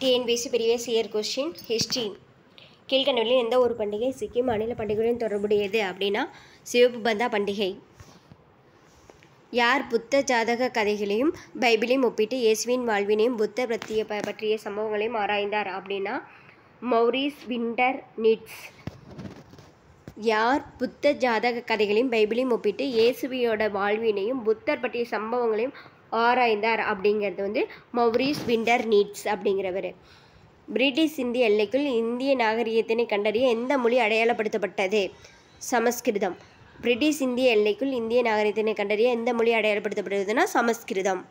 TNPSC previous year question history கீழ்கண்டவர்களில் எந்த ஒரு பண்டிகை சிக்கிம் மாநில பண்டிகையுடன் தொடர்புடையது அப்படின்னா சிவப்பு பந்தா பண்டிகை யார் புத்த ஜாதக கதைகளையும் பைபிளையும் ஒப்பிட்டு இயேசுவின் வாழ்வினையும் புத்த பற்றிய ப பற்றிய சம்பவங்களையும் ஆராய்ந்தார் அப்படின்னா மௌரிஸ் விண்டர் நிட்ஸ் யார் புத்த ஜாதக கதைகளையும் பைபிளையும் ஒப்பிட்டு இயேசுவியோட வாழ்வினையும் புத்தர் பற்றிய சம்பவங்களையும் ஆராய்ந்தார் அப்படிங்கிறது வந்து மௌரிஸ் விண்டர் நீட்ஸ் அப்படிங்கிறவர் பிரிட்டிஷ் இந்திய எல்லைக்குள் இந்திய நாகரிகத்தினை கண்டறிய எந்த மொழி அடையாளப்படுத்தப்பட்டது சமஸ்கிருதம் பிரிட்டிஷ் இந்திய எல்லைக்குள் இந்திய நாகரிகத்தினை கண்டறிய எந்த மொழி அடையாளப்படுத்தப்படுவதுன்னா சமஸ்கிருதம்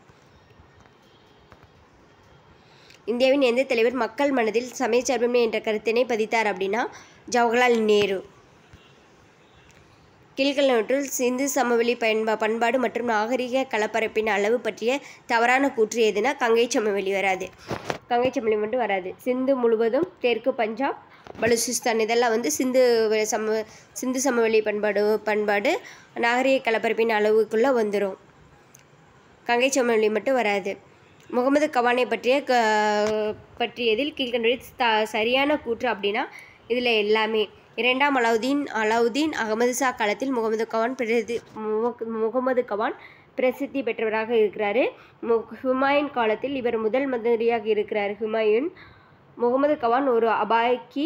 இந்தியாவின் எந்த தலைவர் மக்கள் மனதில் சமயச்சார்பின்மை என்ற கருத்தினை பதித்தார் அப்படின்னா ஜவஹர்லால் நேரு கீழ்கண்டவற்றுள் சிந்து சமவெளி பயன்பா பண்பாடு மற்றும் நாகரிக கலப்பரப்பின் அளவு பற்றிய தவறான கூற்று எதுனா கங்கை சமவெளி வராது கங்கை சமவெளி மட்டும் வராது சிந்து முழுவதும் தெற்கு பஞ்சாப் பலுசிஸ்தான் இதெல்லாம் வந்து சிந்து வெ- சம சிந்து சமவெளி பண்பாடு பண்பாடு நாகரிக கலப்பரப்பின் அளவுக்குள்ளே வந்துடும் கங்கை சமவெளி மட்டும் வராது முகமது கவானை பற்றிய க பற்றியதில் கீழ்கண்டவை த சரியான கூற்று அப்படின்னா இதில் எல்லாமே இரண்டாம் அலாவுதீன் அலாவுதீன் அகமது ஷா காலத்தில் முகமது கவான் பிரதி முக- முகமது கவான் பிரசித்தி பெற்றவராக இருக்கிறாரு மு ஹுமாயூன் காலத்தில் இவர் முதல் மந்திரியாக இருக்கிறார் ஹுமாயூன் முகமது கவான் ஒரு அபாய்க்கு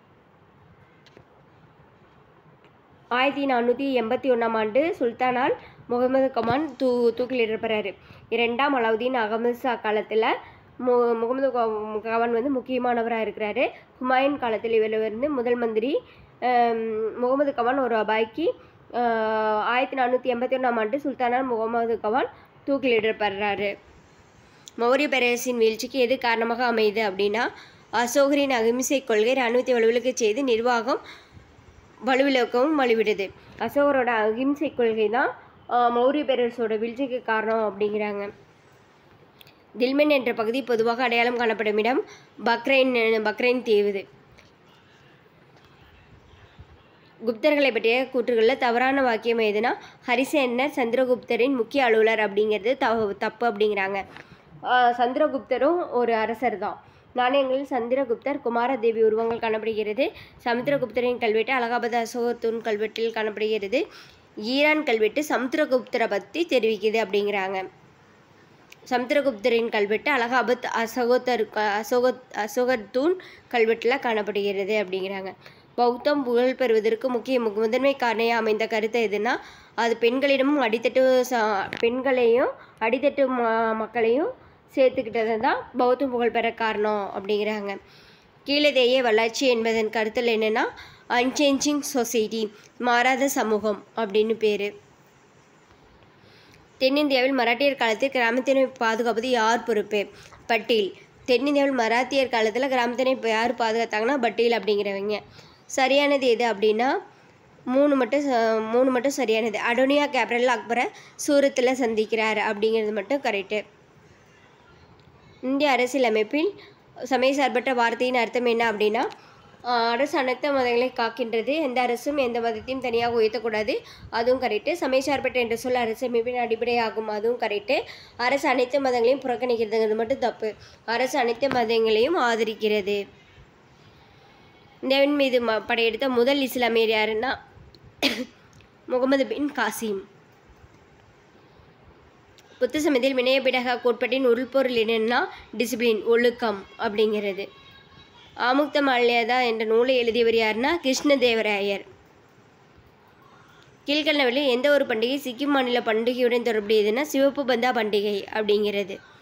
ஆயிரத்தி நானூற்றி எண்பத்தி ஒன்றாம் ஆண்டு சுல்தானால் முகமது கமான் தூ தூக்கிலிடப்படுறாரு இரண்டாம் அலாவுதீன் அகமது ஷா காலத்தில் மு முகமது கவ- கவான் வந்து முக்கியமானவராக இருக்கிறாரு ஹுமாயூன் காலத்தில் இவர் வந்து முதல் மந்திரி ஆம், முகமது கவான் ஒரு அபாய்க்கு ஆயிரத்தி நானூற்றி எண்பத்தி ஒன்றாம் ஆண்டு சுல்தானால் முகமது கவான் தூக்கிலிடப்படுறாரு மௌரிய பேரரசின் வீழ்ச்சிக்கு எது காரணமாக அமையுது அப்படின்னா அசோகரின் அகிம்சை கொள்கை இராணுவத்தை வலுவிழக்க செய்து நிர்வாகம் வலுவிழக்கவும் வலுவிடுது அசோகரோட அகிம்சை கொள்கை தான் மௌரிய பேரரசோட வீழ்ச்சிக்கு காரணம் அப்படிங்கிறாங்க தில்மென் என்ற பகுதி பொதுவாக அடையாளம் காணப்படும் இடம் பக்ரைன் பக்ரைன் தீவு குப்தர்களை பற்றிய கூற்றுகளில் தவறான வாக்கியம் எதுனா ஹரிசேனர் சந்திரகுப்தரின் முக்கிய அலுவலர் அப்படிங்கிறது தவ தப்பு அப்படிங்கிறாங்க ஆஹ் சந்திரகுப்தரும் ஒரு அரசர் தான் நாணயங்களில் சந்திரகுப்தர் குமாரதேவி உருவங்கள் காணப்படுகிறது சமுத்திரகுப்தரின் கல்வெட்டு அலகாபாத் அசோகர் தூண் கல்வெட்டில் காணப்படுகிறது ஈரான் கல்வெட்டு சமுத்திரகுப்தரை பற்றி தெரிவிக்குது அப்படிங்கிறாங்க சமுத்திரகுப்தரின் கல்வெட்டு அலகாபாத் அசோகத்தர் அசோகத் அசோகர் தூண் கல்வெட்டில் காணப்படுகிறது அப்படிங்கிறாங்க பௌத்தம் புகழ் பெறுவதற்கு முக்கிய மு- முதன்மை காரணியாக அமைந்த கருத்து எதுனா அது பெண்களிடமும் அடித்தட்டு ச பெண்களையும் அடித்தட்டு ம மக்களையும் சேர்த்துக்கிட்டது தான் பௌத்தம் புகழ் பெற காரணம் அப்படிங்கிறாங்க கீழதேய வளர்ச்சி என்பதன் கருத்தில் என்னென்னா அன்சேஞ்சிங் சொசைட்டி மாறாத சமூகம் அப்படின்னு பேர் தென்னிந்தியாவில் மராட்டியர் காலத்தில் கிராமத்தினை பாதுகாப்பது யார் பொறுப்பு பட்டேல் தென்னிந்தியாவில் மராத்தியர் காலத்தில் கிராமத்தினை இப்ப யார் பாதுகாத்தாங்கன்னா பட்டேல் அப்படிங்கிறவங்க சரியானது எது அப்படின்னா மூணு மட்டும் ச- மூணு மட்டும் சரியானது அடோனியா கேப்ரல் அக்பரை சூரத்தில் சந்திக்கிறார் அப்படிங்கிறது மட்டும் கரெக்டு இந்திய அரசியலமைப்பில் சமயசார்பற்ற வார்த்தையின் அர்த்தம் என்ன அப்படின்னா ஆஹ், அரசு அனைத்து மதங்களை காக்கின்றது எந்த அரசும் எந்த மதத்தையும் தனியாக உயர்த்தக்கூடாது அதுவும் கரெக்டு சமயசார்பற்ற என்ற சொல் அரசமைப்பின் அடிப்படையாகும் அதுவும் கரெக்டு அரசு அனைத்து மதங்களையும் புறக்கணிக்கிறதுங்கிறது மட்டும் தப்பு அரசு அனைத்து மதங்களையும் ஆதரிக்கிறது இந்தியாவின் மீது ம படையெடுத்த முதல் இஸ்லாமியர் யாருன்னா முகமது பின் காசிம் புத்த சமயத்தில் வினயபிடக கோட்பாட்டின் உள்பொருள் என்னன்னா டிசிப்ளின் ஒழுக்கம் அப்படிங்கிறது ஆமுக்த மால்யதா என்ற நூலை எழுதியவர் யாருன்னா கிருஷ்ணதேவராயர் கீழ்கண்டவற்றில் எந்த ஒரு பண்டிகை சிக்கிம் மாநில பண்டிகையுடன் தொடர்புடையதுன்னா சிவப்பு பந்தா பண்டிகை அப்படிங்கிறது